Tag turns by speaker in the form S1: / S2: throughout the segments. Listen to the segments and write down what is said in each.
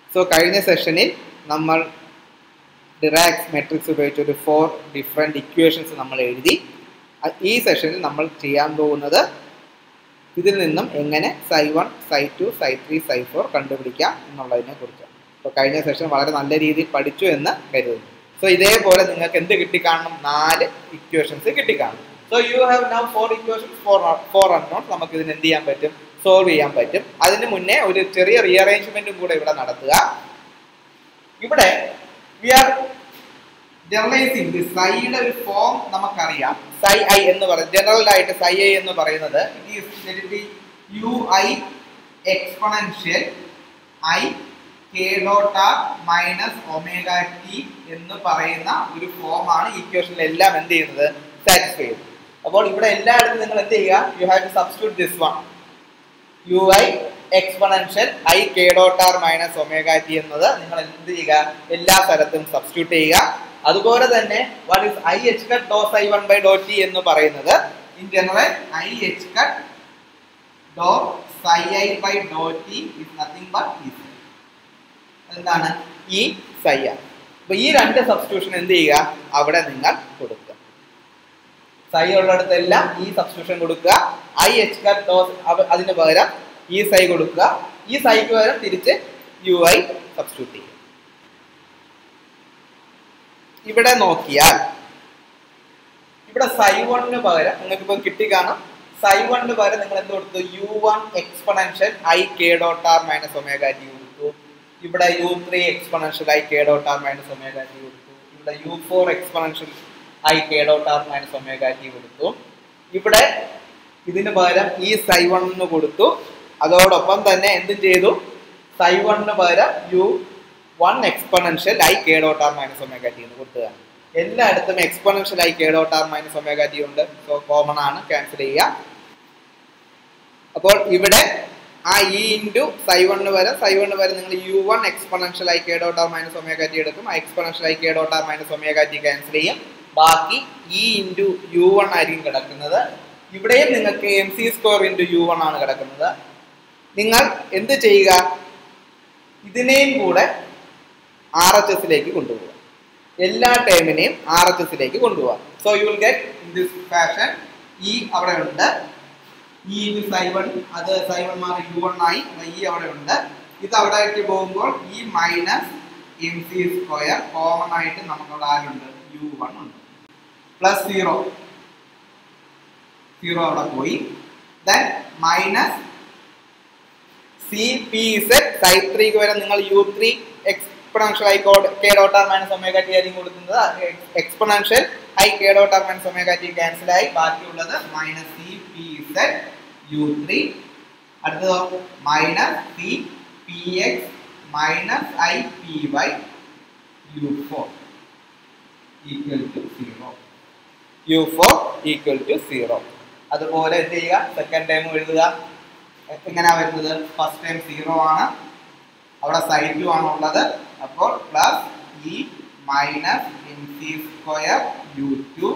S1: So കഴിഞ്ഞ സെഷനിൽ നമ്മൾ ഡിറാക്സ് മെട്രിക്സ് ഉപയോഗിച്ച് ഒരു ഫോർ ഡിഫറെൻറ്റ് ഇക്വേഷൻസ് നമ്മൾ എഴുതി അ- ഈ സെഷനിൽ നമ്മൾ ചെയ്യാൻ പോകുന്നത് ഇതിൽ നിന്നും എങ്ങനെ psi one psi two psi three psi four കണ്ടുപിടിക്കാം എന്നുള്ളതിനെ കുറിച്ചാണ് അപ്പോൾ കഴിഞ്ഞ സെഷൻ വളരെ നല്ല രീതിയിൽ പഠിച്ചു എന്ന് കരുതുന്നു സോ ഇതേപോലെ നിങ്ങൾക്ക് എന്ത് കിട്ടിക്കാണും നാല് ഇക്വേഷൻസ് കിട്ടിക്കാണും so you have now four equations four four unknown നമുക്ക് ഇതിന് എന്ത് ചെയ്യാൻ പറ്റും സോൾവ് ചെയ്യാൻ പറ്റും അതിന് മുന്നേ ഒരു ചെറിയ റീഅറേഞ്ച്മെന്റും കൂടെ ഇവിടെ നടത്തുക ഇവിടെ വി ആർ ജനറലൈസിംഗ് ദി സൈയുടെ ഒരു ഫോം നമുക്കറിയാം സൈ ഐ എന്ന് പറയുന്നത് ജനറൽ ആയിട്ട് സൈ ഐ എന്ന് പറയുന്നത് U I exponential I K dot R minus omega T എന്ന് പറയുന്ന ഒരു ഫോമാണ് ഇക്വേഷനിൽ എല്ലാം എന്ത് ചെയ്യുന്നത് സാറ്റിസ്ഫൈ ചെയ്യുന്നത് അപ്പോൾ ഇവിടെ എല്ലായിടത്തും നിങ്ങൾ എന്ത് ചെയ്യുക you have to substitute this one U I exponential I K dot R minus omega T എന്നത് നിങ്ങൾ എന്ത് ചെയ്യുക എല്ലാ സ്ഥലത്തും സബ്സ്റ്റിറ്റ്യൂട്ട് ചെയ്യുക അതുപോലെ തന്നെ what is I H cut ഡോസ് I one by dow T എന്ന് പറയുന്നത് in general I H cut dow psi I by dow T is nothing but ഈ എന്താണ് ഈ സൈ ആണ് അപ്പൊ ഈ രണ്ട് സബ്സ്റ്റിറ്റ്യൂഷൻ എന്ത് ചെയ്യുക അവിടെ നിങ്ങൾ കൊടുക്കുക സൈ ഉള്ളിടത്തെല്ലാം ഈ സബ്സ്റ്റിറ്റ്യൂഷൻ കൊടുക്കുക ഐ എച്ച് കട്ട് ഡോസ് അതിന് പകരം ഈ സൈ കൊടുക്കുക ഈ സൈക്ക് പകരം തിരിച്ച് യു ഐ സബ്സ്റ്റിറ്റ്യൂട്ട് ചെയ്യുക ഇവിടെ നോക്കിയാൽ ഇവിടെ സൈ വണ്ണിന് പകരം നിങ്ങൾക്ക് ഇപ്പം കിട്ടിക്കാണും സൈ വണ്ണിന് പകരം നിങ്ങൾ എന്ത് കൊടുത്തു U one exponential I K dot R minus omega T കൊടുത്തു ഇവിടെ U three exponential I K dot R minus omega T കൊടുത്തു ഇവിടെ U four exponential I K dot R minus omega T കൊടുത്തു ഇവിടെ ഇതിന് പകരം ഈ സൈ വണ്ണിന് കൊടുത്തു അതോടൊപ്പം തന്നെ എന്തും ചെയ്തു സൈ വണ്ണിന് പകരം U one exponential I K dot R minus omega T എന്ന് കൊടുത്തതാണ് എല്ലായിടത്തും exponential I K dot R minus omega T ഉണ്ട് സോ കോമൺ ആണ് ക്യാൻസൽ ചെയ്യുക അപ്പോൾ ഇവിടെ ആ ഇ ഇൻറ്റു സൈ വണ്ണ് വരെ സൈ വണ്ണ് വരെ നിങ്ങൾ U one exponential I K dot R minus omega T എടുക്കും ആ exponential I K dot R minus omega T cancel ചെയ്യും ബാക്കി ഇ ഇൻറ്റു യു വൺ ആയിരിക്കും കിടക്കുന്നത് ഇവിടെയും നിങ്ങൾക്ക് M C square into U one ആണ് കിടക്കുന്നത് നിങ്ങൾ എന്ത് ചെയ്യുക ഇതിനെയും കൂടെ ആർ എച്ച് എസിലേക്ക് കൊണ്ടുപോകുക എല്ലാ ടേമിനെയും ആർ എച്ച് എസിലേക്ക് കൊണ്ടുപോകാം so you will get in this fashion E അവിടെ ഉണ്ട് ഈ ഇൻറ്റു സൈ വൺ അത് സൈ വൺ മാറി യു വൺ ആയി ഈ അവിടെ ഉണ്ട് ഇത് അവിടേക്ക് പോകുമ്പോൾ E minus M C square common ആയിട്ട് നമുക്കവിടെ ആരുണ്ട് യു വൺ ഉണ്ട് പ്ലസ് സീറോ സീറോ അവിടെ പോയി then minus C P Z psi ത്രീക്ക് വരെ നിങ്ങൾ U three exponential I code K dot R minus omega T ആയിരിക്കും കൊടുക്കുന്നത് exponential I K dot R minus omega T cancel ആയി ബാക്കിയുള്ളത് minus C P Z U three അടുത്തതോ minus C P X minus I P Y U four equal to zero U four equal to zero അതുപോലെ എന്ത് ചെയ്യുക second time എഴുതുക എങ്ങനെയാ വരുന്നത് first time zero ആണ് അവിടെ സൈ ടു ആണ് ഉള്ളത് അപ്പോൾ plus E minus N C square U two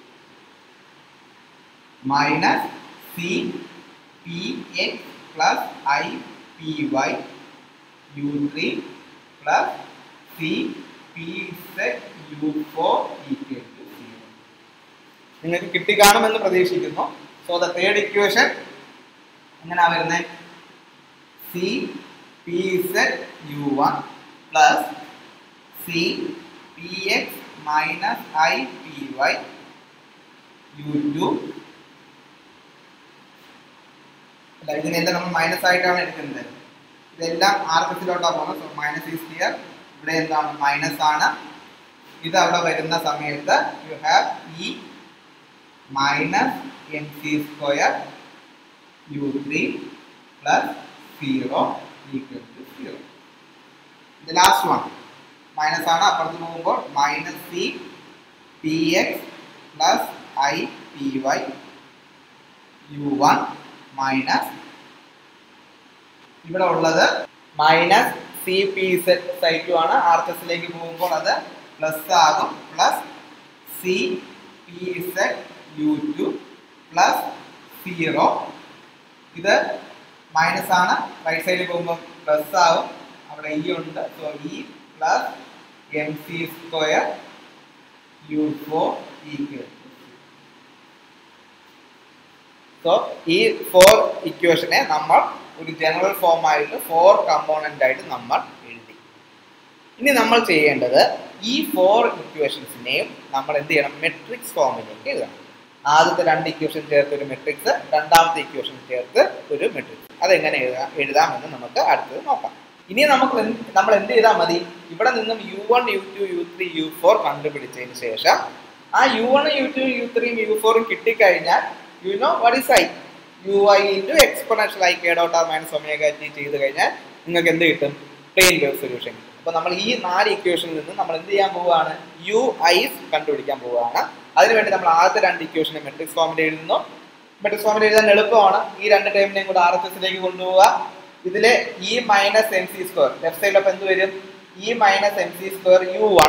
S1: minus C P X plus I P Y U three plus C P Z U four equal to zero നിങ്ങൾക്ക് കിട്ടിക്കാണുമെന്ന് പ്രതീക്ഷിക്കുന്നു so the third equation എങ്ങനെയാ വരുന്നത് C P Z U one plus C P X minus I P Y U two അല്ല ഇതിനെല്ലാം നമ്മൾ minus ആയിട്ടാണ് എടുക്കുന്നത് ഇതെല്ലാം ആർ എസിലോട്ടാണ് പോകുന്നത് സോ മൈനസ് ഈസ് ഹിയർ ഇവിടെ എന്താണ് മൈനസ് ആണ് ഇത് അവിടെ വരുന്ന സമയത്ത് you have E minus M C square U three plus zero equal to zero ഇത് ലാസ്റ്റ് വൺ മൈനസ് ആണ് അപ്പുറത്ത് പോകുമ്പോൾ minus C P X plus I P Y U one minus ഇവിടെ ഉള്ളത് മൈനസ് സി പി സെറ്റ് സൈറ്റു ആണ് R H എസിലേക്ക് പോകുമ്പോൾ അത് പ്ലസ് ആകും plus C P Z U two plus zero ഇത് മൈനസ് ആണ് റൈറ്റ് സൈഡിൽ പോകുമ്പോൾ പ്ലസ് ആവും അവിടെ ഇ ഉണ്ട് so E plus M C square U four equal so ഈ ഫോർ ഇക്വേഷനെ നമ്മൾ ഒരു ജനറൽ ഫോം ആയിട്ട് ഫോർ കമ്പോണന്റ് ആയിട്ട് നമ്മൾ എഴുതി ഇനി നമ്മൾ ചെയ്യേണ്ടത് ഈ ഫോർ ഇക്വേഷൻസിനെയും നമ്മൾ എന്ത് ചെയ്യണം മെട്രിക്സ് ഫോമിലേക്ക് എഴുതണം ആദ്യത്തെ രണ്ട് ഇക്വേഷൻ ചേർത്ത് ഒരു മെട്രിക്സ് രണ്ടാമത്തെ ഇക്വേഷൻ ചേർത്ത് ഒരു മെട്രിക്സ് അതെങ്ങനെ എഴുതാം എഴുതാമെന്ന് നമുക്ക് അടുത്തത് നോക്കാം ഇനി നമുക്ക് എന്ത് നമ്മൾ എന്ത് ചെയ്താൽ മതി ഇവിടെ നിന്നും U one U two U three U four കണ്ടുപിടിച്ചതിന് ശേഷം ആ U one U two U ത്രീയും യു ഫോറും കിട്ടിക്കഴിഞ്ഞാൽ you know what is I U I into exponential I K dot R minus omega T ചെയ്ത് കഴിഞ്ഞാൽ നിങ്ങൾക്ക് എന്ത് കിട്ടും പ്ലെയിൻ വേവ് സൊല്യൂഷൻ കിട്ടും അപ്പോൾ നമ്മൾ ഈ നാല് ഇക്വേഷനിൽ നിന്ന് നമ്മൾ എന്ത് ചെയ്യാൻ പോവുകയാണ് യു ഐസ് കണ്ടുപിടിക്കാൻ പോവുകയാണ് അതിനുവേണ്ടി നമ്മൾ ആദ്യത്തെ രണ്ട് ഇക്വേഷനെ മെട്രിക്സ് ഫോമിൽ എഴുതുന്നു മെട്രിക്സ് ഫോമിൽ എഴുതാൻ എളുപ്പമാണ് ഈ രണ്ട് ടൈമിനെയും കൂടെ ആർ എസ് എസിലേക്ക് കൊണ്ടുപോവുക ഇതിലെ E minus M C square left സൈഡിലപ്പോൾ എന്ത് വരും E minus M C square U one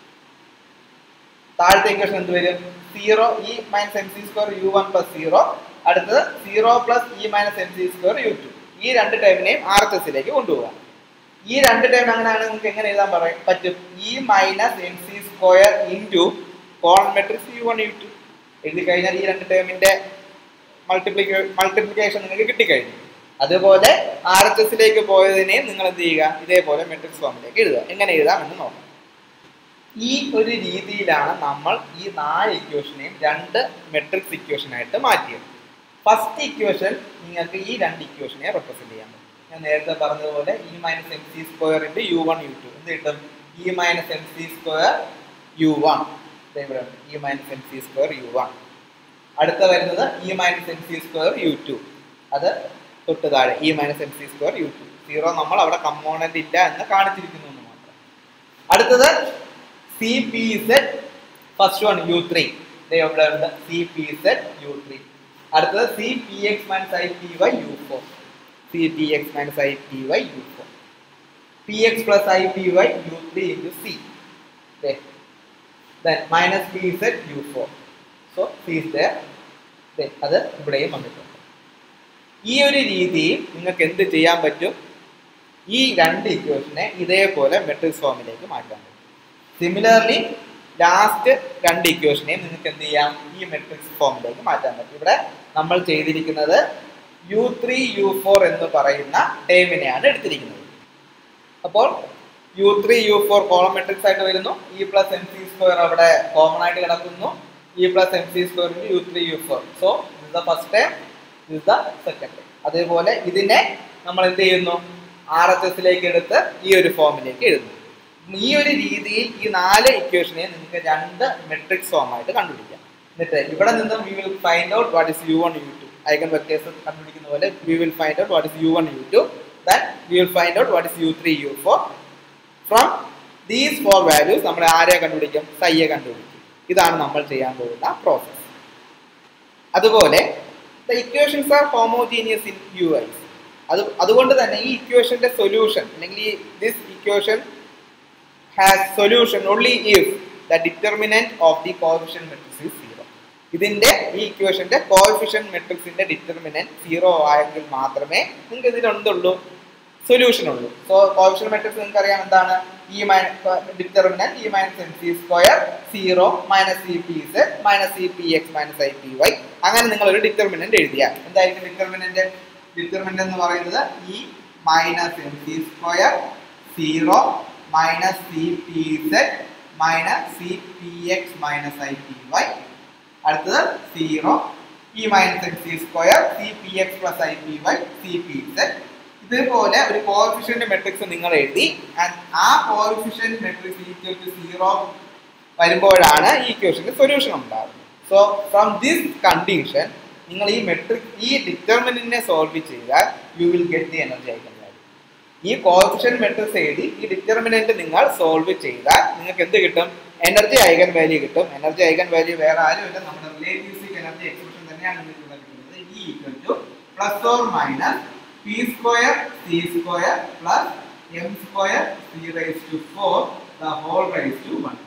S1: താഴത്തെ ഇക്വേഷൻ എന്ത് വരും zero E minus M C square U one plus zero അടുത്തത് zero plus E minus M C square U two ഈ രണ്ട് ടൈമിനെയും R S എസിലേക്ക് കൊണ്ടുപോകാം ഈ രണ്ട് ടൈം അങ്ങനെയാണ് നിങ്ങൾക്ക് എങ്ങനെ എഴുതാൻ പറയും പറ്റും E minus M C square into column matrix U one U two എഴുതി കഴിഞ്ഞാൽ ഈ രണ്ട് ടേമിന്റെ മൾട്ടിപ്ലിക്കേ മൾട്ടിപ്ലിക്കേഷൻ നിങ്ങൾക്ക് കിട്ടിക്കഴിഞ്ഞു അതുപോലെ ആർ എച്ച് എസിലേക്ക് പോയതിനെ നിങ്ങൾ എന്ത് ചെയ്യുക ഇതേപോലെ മെട്രിക്സ് ഫോമിലേക്ക് എഴുതുക എങ്ങനെ എഴുതാം എന്ന് നോക്കാം ഈ ഒരു രീതിയിലാണ് നമ്മൾ ഈ നാല് ഇക്വേഷനെയും രണ്ട് മെട്രിക്സ് ഇക്വേഷനായിട്ട് മാറ്റിയത് ഫസ്റ്റ് ഇക്വേഷൻ നിങ്ങൾക്ക് ഈ രണ്ട് ഇക്വേഷനെ റെപ്രസെന്റ് ചെയ്യാൻ പറ്റും ഞാൻ നേരത്തെ പറഞ്ഞതുപോലെ E minus M C square into U one U two എന്ത് കിട്ടും E minus M C square U one ഇവിടെ E minus M C square U one അടുത്ത വരുന്നത് E minus M C square U two അത് തൊട്ട് താഴെ E minus M C square U two zero നമ്മൾ അവിടെ കമ്പോണന്റ് ഇല്ല എന്ന് കാണിച്ചിരിക്കുന്നു എന്ന് മാത്രം അടുത്തത് C P Z first one U three ഇവിടെ ഉണ്ട് C P Z U three അടുത്തത് C P X minus I P Y U four C P X minus I P Y U four P X plus I P Y U three into C then minus pz u4 so c is there then അത് ഇവിടെയും വന്നിട്ടുണ്ട് ഈ ഒരു രീതിയിൽ നിങ്ങൾക്ക് എന്ത് ചെയ്യാൻ പറ്റും ഈ രണ്ട് ഇക്വേഷനെ ഇതേപോലെ മെട്രിക്സ് ഫോമിലേക്ക് മാറ്റാൻ പറ്റും സിമിലർലി ലാസ്റ്റ് രണ്ട് ഇക്വേഷനെയും നിങ്ങൾക്ക് എന്ത് ചെയ്യാം ഈ മെട്രിക്സ് ഫോമിലേക്ക് മാറ്റാൻ പറ്റും ഇവിടെ നമ്മൾ ചെയ്തിരിക്കുന്നത് യു ത്രീ യു ഫോർ എന്ന് പറയുന്ന ടേമിനെയാണ് എടുത്തിരിക്കുന്നത് അപ്പോൾ U three U four column matrix ആയിട്ട് വരുന്നു E plus M C square അവിടെ കോമൺ ആയിട്ട് കിടക്കുന്നു E plus M C square U three U four so is the first time is the second time അതേപോലെ ഇതിനെ നമ്മൾ എന്ത് ചെയ്യുന്നു ആർ എച്ച് എസിലേക്ക് എടുത്ത് ഈ ഒരു ഫോമിലേക്ക് എഴുതുന്നു ഈ ഒരു രീതിയിൽ ഈ നാല് ഇക്വേഷനെ നിങ്ങൾക്ക് രണ്ട് മെട്രിക്സ് ഫോം ആയിട്ട് കണ്ടുപിടിക്കാം എന്നിട്ട് ഇവിടെ നിന്നും we will find out what is U one U two eigen vectors കണ്ടുപിടിക്കുന്ന പോലെ we will find out what is U one U two then we will find out what is U three U four from these four values നമ്മൾ ആരെ കണ്ടുപിടിക്കും സയ്യെ കണ്ടുപിടിക്കും ഇതാണ് നമ്മൾ ചെയ്യാൻ പോകുന്ന പ്രോസസ് അതുപോലെ the equations are homogeneous in U I's അത് അതുകൊണ്ട് തന്നെ ഈ ഇക്വേഷന്റെ സൊല്യൂഷൻ അല്ലെങ്കിൽ ഈ this equation has solution only if the determinant of the coefficient matrix is zero ഇതിന്റെ ഈ ഇക്വേഷന്റെ കോഫിഷ്യൻ മെട്രിക്സിന്റെ ഡിറ്റർമിനന്റ് സീറോ ആയെങ്കിൽ മാത്രമേ നിങ്ങൾക്ക് ഇതിലെന്തുള്ളൂ സൊല്യൂഷൻ ഉള്ളൂ സോ കോഫിഷ്യൻ മെട്രിക്സ് നിങ്ങൾക്ക് അറിയാം എന്താണ് ഇ determinant E minus M C square zero minus C P Z minus C P X minus I P Y അങ്ങനെ നിങ്ങൾ ഒരു ഡിറ്റർമിനന്റ് എഴുതിയാൽ എന്തായിരിക്കും ഡിറ്റർമിനന്റ് ഡിറ്റർമിനന്റ് എന്ന് പറയുന്നത് E minus M C square zero minus C P Z minus C P X minus I P Y അടുത്തത് zero E minus M C square C P X plus I P Y C P Z ഇതേപോലെ ഒരു coefficient matrix നിങ്ങൾ എഴുതി and ആ coefficient matrix equal to zero വരുമ്പോഴാണ് ഈ ഇക്വേഷന്റെ solution ഉണ്ടാകുന്നത് സോ ഫ്രം ദിസ് കണ്ടീഷൻ നിങ്ങൾ ഈ മെട്രിക് ഈ ഡിറ്റർമിനെ സോൾവ് ചെയ്താൽ you will get the energy eigen value ഈ കോഫിഷ്യന്റ് മെട്രിക്സ് എഴുതി ഈ ഡിറ്റർമിനന്റ് നിങ്ങൾ സോൾവ് ചെയ്താൽ നിങ്ങൾക്ക് എന്ത് കിട്ടും എനർജി ഐഗൻ വാല്യൂ കിട്ടും എനർജി ഐഗൻ വാല്യൂ വേറെ ആരുമില്ല നമ്മുടെ റിലേറ്റീവ്സിക് എനർജി എക്സ്പ്രഷൻ തന്നെയാണ് നിങ്ങൾക്ക് ഇവിടെ കിട്ടുന്നത് E equal to plus or minus P square C square plus M square C raise to four the whole raise to one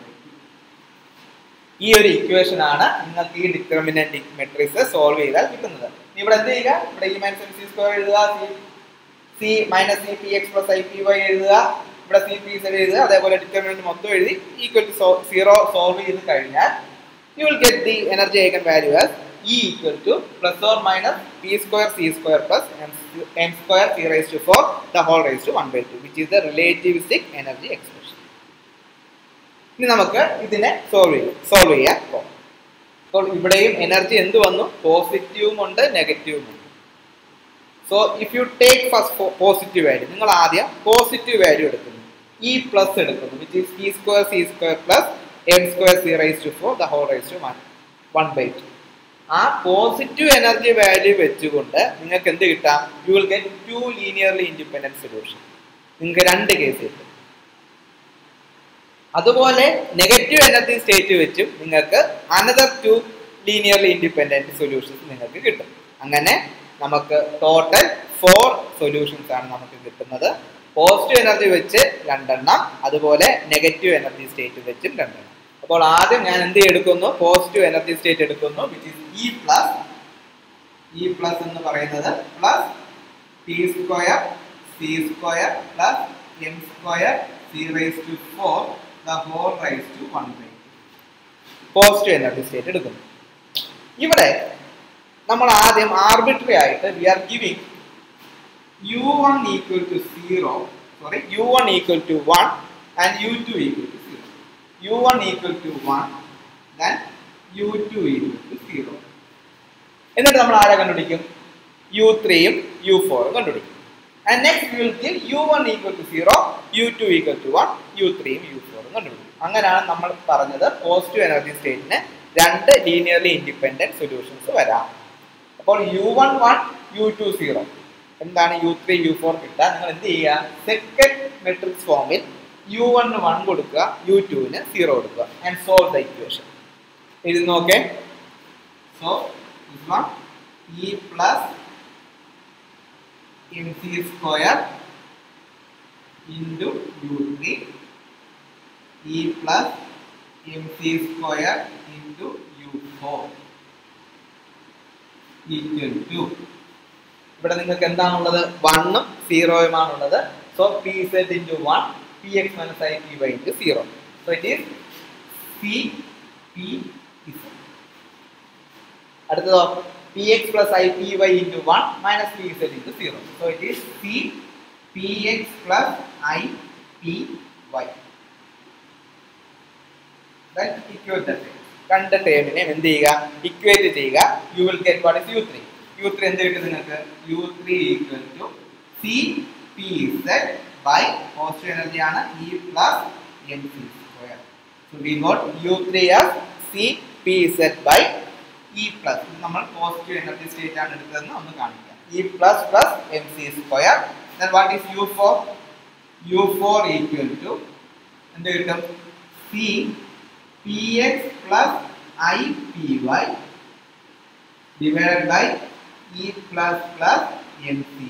S1: ഈ ഒരു ഇക്വേഷൻ ആണ് നിങ്ങൾക്ക് ഈ ഡിറ്റർമിനന്റ് മെട്രിക്സ് സോൾവ് ചെയ്താൽ കിട്ടുന്നത് ഇനി ഇവിടെ എന്ത് ചെയ്യുക ഇവിടെ E minus M C square എഴുതുക C C minus C P X plus I P Y എഴുതുക ഇവിടെ സി പി സെഡ് എഴുതുക അതേപോലെ ഡിറ്റർമിനന്റ് മൊത്തം എഴുതി ഈക്വൽ ടു സീറോ സോൾവ് ചെയ്ത് കഴിഞ്ഞാൽ you will get the energy eigen value as E equal to plus or minus P square C square plus M square C raise to four the whole raise to one by two which is the relativistic energy expression ഇനി നമുക്ക് ഇതിനെ solve ചെയ്യും solve ചെയ്യാൻ പോകാം അപ്പോൾ ഇവിടെയും energy എന്ത് വന്നു പോസിറ്റീവും ഉണ്ട് നെഗറ്റീവും ഉണ്ട് so if you take first positive value നിങ്ങൾ ആദ്യം പോസിറ്റീവ് വാല്യൂ എടുക്കുന്നു ഇ പ്ലസ് എടുക്കുന്നു which is P square C square plus M square C raise to four the whole raise to one one by two ആ positive energy value വെച്ചുകൊണ്ട് നിങ്ങൾക്ക് എന്ത് കിട്ടാം you will get two linearly independent solution നിങ്ങൾക്ക് രണ്ട് case കിട്ടും അതുപോലെ negative energy state വെച്ചും നിങ്ങൾക്ക് another two linearly independent solutions നിങ്ങൾക്ക് കിട്ടും അങ്ങനെ നമുക്ക് ടോട്ടൽ ഫോർ സൊല്യൂഷൻസ് ആണ് നമുക്ക് കിട്ടുന്നത് പോസിറ്റീവ് എനർജി വെച്ച് രണ്ടെണ്ണം അതുപോലെ നെഗറ്റീവ് എനർജി സ്റ്റേറ്റ് വെച്ചും രണ്ടെണ്ണം അപ്പോൾ ആദ്യം ഞാൻ എന്ത് എടുക്കുന്നു പോസിറ്റീവ് എനർജി സ്റ്റേറ്റ് എടുക്കുന്നു which is E plus E plus എന്ന് പറയുന്നത് plus T square C square plus M square C raise to four the whole raise to one by positive energy state എടുക്കുന്നു ഇവിടെ നമ്മൾ ആദ്യം ആർബിട്രറി ആയിട്ട് we are giving U one equal to zero sorry U one equal to one and U two equal to zero U one equal to one then U two equal to zero എന്നിട്ട് നമ്മൾ ആരെ കണ്ടുപിടിക്കും U ത്രീയും U ഫോറും കണ്ടുപിടിക്കും and next will give U one equal to zero U two equal to one U ത്രീയും U ഫോറും കണ്ടുപിടിക്കും അങ്ങനെയാണ് നമ്മൾ പറഞ്ഞത് പോസിറ്റീവ് എനർജി സ്റ്റേറ്റിന് രണ്ട് ലീനിയർലി ഇൻഡിപെൻഡൻറ്റ് സൊല്യൂഷൻസ് വരാം അപ്പോൾ U one one U two zero എന്താണ് യു ത്രീ യു ഫോർ കിട്ടുക നിങ്ങൾ എന്ത് ചെയ്യുക സെക്കൻഡ് മെട്രിക്സ് ഫോമിൽ യു വണ്ണ് വൺ കൊടുക്കുക യു ടുവിന് സീറോ കൊടുക്കുക ആൻഡ് സോൾവ് ദ ഇക്വേഷൻ ഇത് നോക്കേ so this one e plus mc square into u3 e plus mc square into u4 equal to ഇവിടെ നിങ്ങൾക്ക് എന്താണുള്ളത് വണ്ണും സീറോയുമാണുള്ളത് so P Z into one P X minus I P Y into zero so it is C P Z അടുത്തതോ P X plus I P Y into one minus P Z into zero so it is C P X plus I P Y രണ്ട് ടേമിനെ എന്ത് ചെയ്യുക equate ചെയ്യുക you will get what is U three U three എന്ത് കിട്ടും നിങ്ങൾക്ക് U three equal to C P Z by positive energy ആണ് E plus M C square so we got U three as C P Z by E plus നമ്മൾ positive energy state ആണ് എടുത്തതെന്ന് ഒന്ന് കാണിക്കാം E plus plus M C square then what is U four U four equal to എന്ത് കിട്ടും C P X plus I P Y divided by E plus plus M C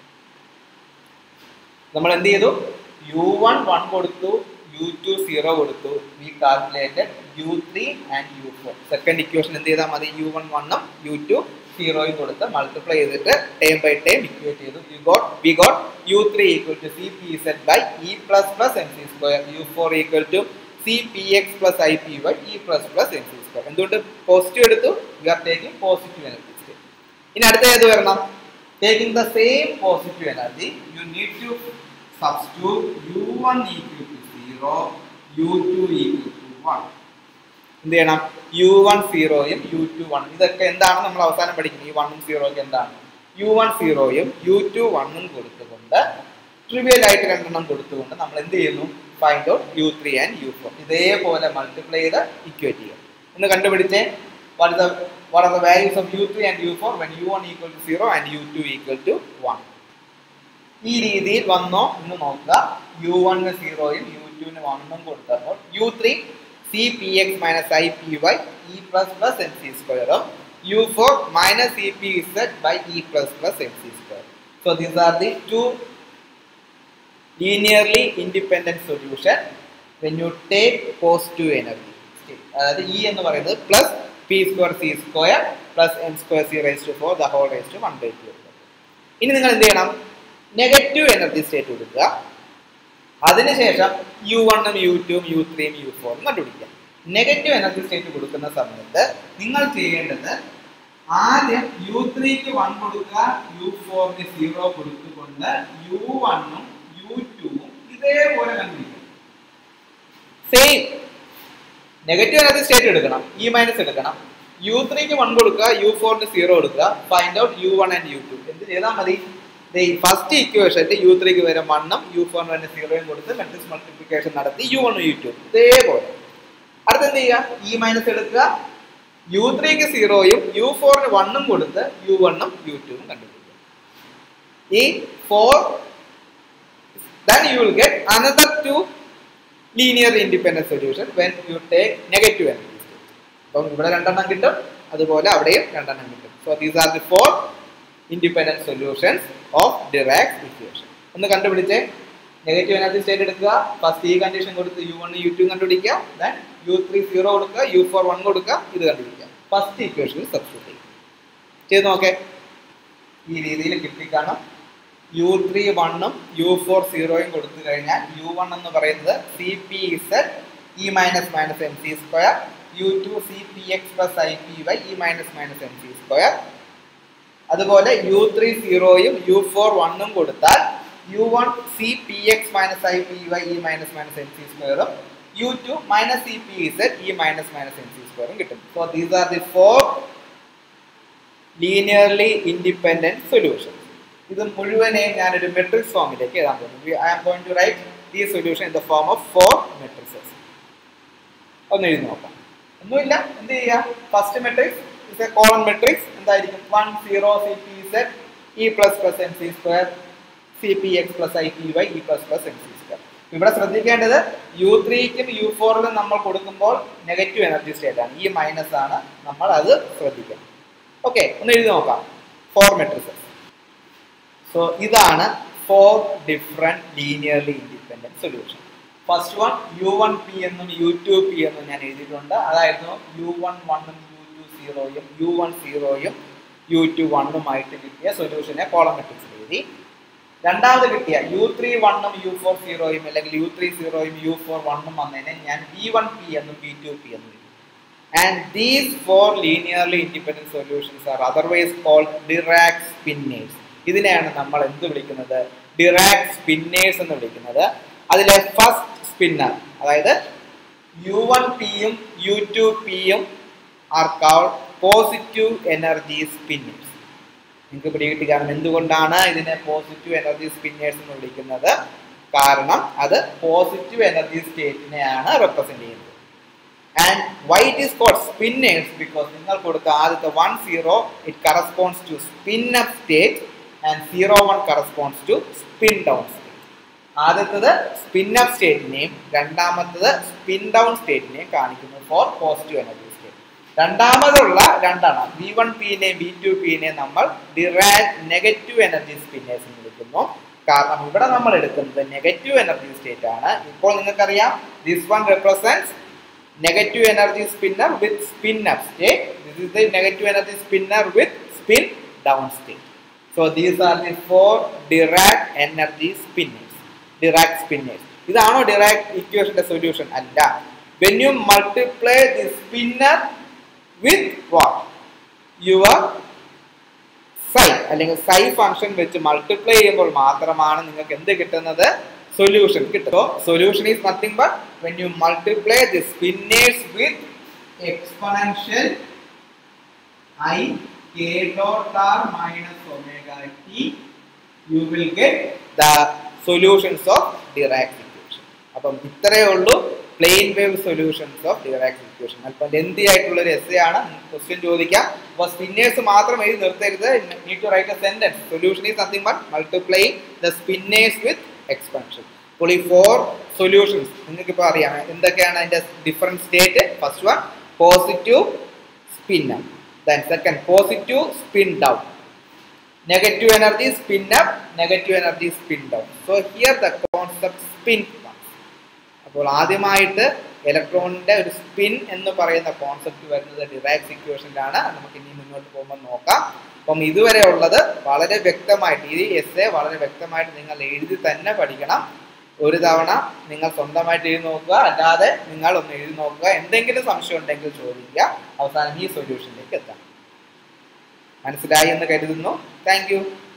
S1: നമ്മൾ എന്ത് ചെയ്തു U one one കൊടുത്തു U two zero കൊടുത്തു we calculated U three and U four second equation എന്ത് ചെയ്താൽ മതി യു വൺ വണ്ണും U two സീറോയും കൊടുത്ത് മൾട്ടിപ്ലൈ ചെയ്തിട്ട് ടേം ബൈ ടേം ഇക്വേറ്റ് ചെയ്തു we got we got U three equal to C P Z by E plus plus M C square U four equal to C P X plus I P Y E plus plus M C square എന്തുകൊണ്ട് positive എടുത്തു we are taking positive energy state ഇനി അടുത്ത ഏത് വരണം taking the same positive energy you need to substitute u1 equal to 0 u2 equal to 1 എന്ത് ചെയ്യണം U one സീറോയും U two one ഇതൊക്കെ എന്താണ് നമ്മൾ അവസാനം പഠിക്കുന്നത് ഈ വണ്ണും സീറോ ഒക്കെ എന്താണ് യു വൺ സീറോയും യു ടു വണ്ണും കൊടുത്തുകൊണ്ട് ട്രിവിയൽ ആയിട്ട് രണ്ടെണ്ണം കൊടുത്തുകൊണ്ട് നമ്മൾ എന്ത് ചെയ്യുന്നു find out U three and U four ഇതേപോലെ മൾട്ടിപ്ലൈ ചെയ്ത് ഇക്വേറ്റ് ചെയ്യുക എന്ന് കണ്ടുപിടിച്ചേ what the what are the values of U three and U four when U one equal to zero and U two equal to one ഈ രീതിയിൽ വന്നോ എന്ന് നോക്കുക യു വണ്ണ് സീറോയും യു ടുവിന് വണ്ണും കൊടുത്തപ്പോൾ U three C P X minus I P Y E plus plus M C സ്ക്വയറും U four minus E P Z by E plus plus M C square so these are the two linearly independent solution when you take positive energy അതായത് E എന്ന് പറയുന്നത് plus P square C square plus M square C raise to four the whole raise to one by two ഇനി നിങ്ങൾ എന്ത് ചെയ്യണം negative energy state കൊടുക്കുക അതിനുശേഷം U വണ്ണും യു ടുവും യു ത്രീയും യു ഫോറും കണ്ടുപിടിക്കുക നെഗറ്റീവ് എനർജി സ്റ്റേറ്റ് കൊടുക്കുന്ന സമയത്ത് നിങ്ങൾ ചെയ്യേണ്ടത് ആദ്യം യു ത്രീക്ക് വൺ കൊടുക്കുക യു ഫോറിന് സീറോ കൊടുത്തുകൊണ്ട് യു വണ്ണും യു ടുവും ഇതേപോലെ കണ്ടുപിടിക്കുക സെയിം നെഗറ്റീവ് എനർജി സ്റ്റേറ്റ് എടുക്കണം ഇ മൈനസ് എടുക്കണം യു ത്രീക്ക് വൺ കൊടുക്കുക യു ഫോറിന് സീറോ കൊടുക്കുക find out U one and U two എന്ത് ചെയ്താൽ മതി ഫസ്റ്റ് ഇക്വേഷനിൽ യു ത്രീക്ക് വരെ വണ്ണും യു ഫോറിന് വരെ സീറോയും കൊടുത്ത് മെട്രിക്സ് മൾട്ടിപ്ലിക്കേഷൻ നടത്തി യു വണ്ണും യു ടു ഇതേപോലെ അടുത്ത് എന്ത് ചെയ്യുക ഇ മൈനസ് എടുക്കുക യു ത്രീക്ക് സീറോയും യു ഫോറിന് വണ്ണും കൊടുത്ത് യു വണ്ണും യു ടുവും കണ്ടുപിടിക്കുക ഈ four then you will get another two linear independent solution when you take negative energy state. അപ്പം ഇവിടെ രണ്ടെണ്ണം കിട്ടും അതുപോലെ അവിടെയും രണ്ടെണ്ണം കിട്ടും so these are the four independent solutions of Dirac equation ഒന്ന് കണ്ടുപിടിച്ചേ നെഗറ്റീവ് എനർജി സ്റ്റേറ്റ് എടുക്കുക ഫസ്റ്റ് ഈ കണ്ടീഷൻ കൊടുത്ത് യു വൺ യു ടു കണ്ടുപിടിക്കുക ദെൻ യു ത്രീ സീറോ കൊടുക്കുക യു ഫോർ വൺ കൊടുക്കുക ഇത് കണ്ടുപിടിക്കുക ഫസ്റ്റ് ഇക്വേഷനിൽ സബ്സ്റ്റിറ്റ്യൂട്ട് ചെയ്യും ചെയ്ത് നോക്കേ ഈ രീതിയിൽ കിട്ടിക്കാണും യു ത്രീ വണ്ണും യു ഫോർ സീറോയും കൊടുത്തു കഴിഞ്ഞാൽ യു വൺ എന്ന് പറയുന്നത് C P Z E minus minus M C square U two C P X plus I P Y E minus minus M C square അതുപോലെ യു ത്രീ സീറോയും U four വണ്ണും കൊടുത്താൽ U one C P X minus I P Y E minus minus M C സ്ക്വയറും U two minus C P Z E minus minus M C സ്ക്വയറും കിട്ടും so these are the four linearly independent solutions ഇത് മുഴുവനെയും ഞാനൊരു matrix ഫോമിലേക്ക് എഴുതാൻ പോകുന്നു I am going to write the solution in the form of four matrices ഒന്ന് എഴുതി നോക്കാം ഒന്നുമില്ല എന്ത് ചെയ്യുക first matrix is A column matrix എന്തായിരിക്കും one zero C P Z E plus plus M C square C P X plus I P Y E plus plus M C square ഇവിടെ ശ്രദ്ധിക്കേണ്ടത് U ത്രീക്കും U ഫോറിലും നമ്മൾ കൊടുക്കുമ്പോൾ negative energy state ആണ് ഈ minus ആണ് നമ്മൾ അത് ശ്രദ്ധിക്കണം ഓക്കെ ഒന്ന് എഴുതി നോക്കാം ഫോർ മെട്രിസസ് സോ ഇതാണ് four different linearly independent solution first one U one P എന്നും യു ടു പി എന്നും ഞാൻ എഴുതിയിട്ടുണ്ട് അതായിരുന്നു യു വൺ വണ്ണും യു ടു സീറോയും യു വൺ സീറോയും യു ടു വണ്ണുമായിട്ട് കിട്ടിയ സൊല്യൂഷനെ കോളം മെട്രിക്സിൽ എഴുതി രണ്ടാമത് കിട്ടിയ യു ത്രീ വണ്ണും യു ഫോർ സീറോയും അല്ലെങ്കിൽ യു ത്രീ സീറോയും യു ഫോർ വണ്ണും വന്നതിനെ ഞാൻ വി വൺ പി എന്നും വി ടു പി എന്നും എഴുതി and these four linearly independent solutions are otherwise called Dirac spinors ഇതിനെയാണ് നമ്മൾ എന്ത് വിളിക്കുന്നത് ഡിറാക് സ്പിന്നേഴ്സ് എന്ന് വിളിക്കുന്നത് അതിലെ ഫസ്റ്റ് സ്പിന്നർ അതായത് യു വൺ പിയും യു ടു പിയും are called positive energy spinors നിങ്ങൾക്ക് പിടികിട്ടി കാരണം എന്തുകൊണ്ടാണ് ഇതിനെ പോസിറ്റീവ് എനർജി സ്പിന്നേഴ്സ് എന്ന് വിളിക്കുന്നത് കാരണം അത് പോസിറ്റീവ് എനർജി സ്റ്റേറ്റിനെയാണ് റെപ്രസെന്റ് ചെയ്യുന്നത് and why it is called spinors because നിങ്ങൾ കൊടുത്ത ആദ്യത്തെ one zero it corresponds to spin up state and zero one corresponds to spin down state ആദ്യത്തത് സ്പിൻ അപ്പ് സ്റ്റേറ്റിനെയും രണ്ടാമത്തത് സ്പിൻ ഡൗൺ സ്റ്റേറ്റിനെയും കാണിക്കുന്നു ഫോർ പോസിറ്റീവ് എനർജി സ്റ്റേറ്റ് രണ്ടാമതുള്ള രണ്ടെണ്ണം വി വൺ പിന്നെയും വി ടു പിന്നെയും നമ്മൾ ഡിറാക് നെഗറ്റീവ് എനർജി സ്പിന്നേഴ്സ് എന്ന് വിളിക്കുന്നു കാരണം ഇവിടെ നമ്മൾ എടുക്കുന്നത് നെഗറ്റീവ് എനർജി സ്റ്റേറ്റ് ആണ് ഇപ്പോൾ നിങ്ങൾക്കറിയാം this one represents negative energy spinner with spin up state. This is the negative energy spinner with spin down state. So these are the four Dirac energy spinners. Dirac spinners. ഇതാണോ Dirac ഇക്വേഷന്റെ solution അല്ല when you multiply the spinor with what your psi അല്ലെങ്കിൽ psi function വെച്ച് multiply ചെയ്യുമ്പോൾ മാത്രമാണ് നിങ്ങൾക്ക് എന്ത് കിട്ടുന്നത് solution കിട്ടും solution is nothing but when you multiply the spinners with exponential i k dot r minus omega t you will get the solutions of Dirac equation അപ്പം ഇത്രയേ ഉള്ളൂ plane wave solutions of Dirac equation അല്പം lengthy ആയിട്ടുള്ള ഒരു S ആണ് question ചോദിക്കാം അപ്പോൾ spinners മാത്രം എഴുതി നിർത്തരുത് need to write a sentence solution is nothing but multiply the spinors with expansion അപ്പോൾ ഈ ഫോർ സൊല്യൂഷൻസ് നിങ്ങൾക്ക് ഇപ്പോൾ അറിയാം എന്തൊക്കെയാണ് അതിന്റെ different state first one positive spin up then second positive spin down negative energy spin up negative energy spin down so here the concept spin അപ്പോൾ ആദ്യമായിട്ട് ഇലക്ട്രോണിന്റെ ഒരു സ്പിൻ എന്ന് പറയുന്ന കോൺസെപ്റ്റ് വരുന്നത് ഡിറാക്സ് ഇക്വേഷനിലാണ് നമുക്ക് ഇനി മുന്നോട്ട് പോകുമ്പോൾ നോക്കാം അപ്പം ഇതുവരെ ഉള്ളത് വളരെ വ്യക്തമായിട്ട് ഈ എസ് എ വളരെ വ്യക്തമായിട്ട് നിങ്ങൾ എഴുതി തന്നെ പഠിക്കണം ഒരു തവണ നിങ്ങൾ സ്വന്തമായിട്ട് എഴുതി നോക്കുക അല്ലാതെ നിങ്ങൾ ഒന്ന് എഴുതി നോക്കുക എന്തെങ്കിലും സംശയം ഉണ്ടെങ്കിൽ ചോദിക്കുക അവസാനം ഈ സൊല്യൂഷനിലേക്ക് എത്താം മനസ്സിലായി എന്ന് കരുതുന്നു താങ്ക്